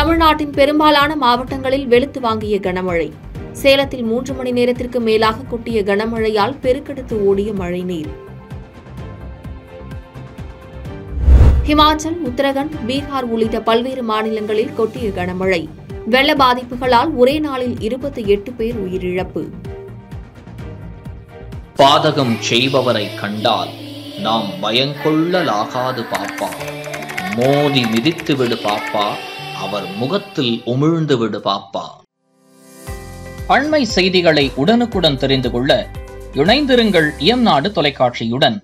தமிழ்நாட்டின் பெரும்பாலான மாவட்டங்களில் வெளுத்து வாங்கிய கனமழை சேலத்தில் மூன்று மணி நேரத்திற்கு மேலாக கொட்டிய கனமழையால் பெருக்கெடுத்து ஓடிய மழைநீர் ஹிமாச்சல் உத்தரகண்ட் பீகார் உள்ளிட்ட பல்வேறு மாநிலங்களில் கொட்டிய கனமழை வெள்ள பாதிப்புகளால் ஒரே நாளில் இருபத்தி எட்டு பேர் உயிரிழப்பு பாதகம் செய்பவரை கண்டால் நாம் பயங்கொள்ளலாகாது பாப்பா மோதி மிதித்து விடு பாப்பா அவர் முகத்தில் உமிழ்ந்து விடு பாப்பா அண்மை செய்திகளை உடனுக்குடன் தெரிந்து கொள்ள இணைந்திருங்கள் இயம்நாடு தொலைக்காட்சியுடன்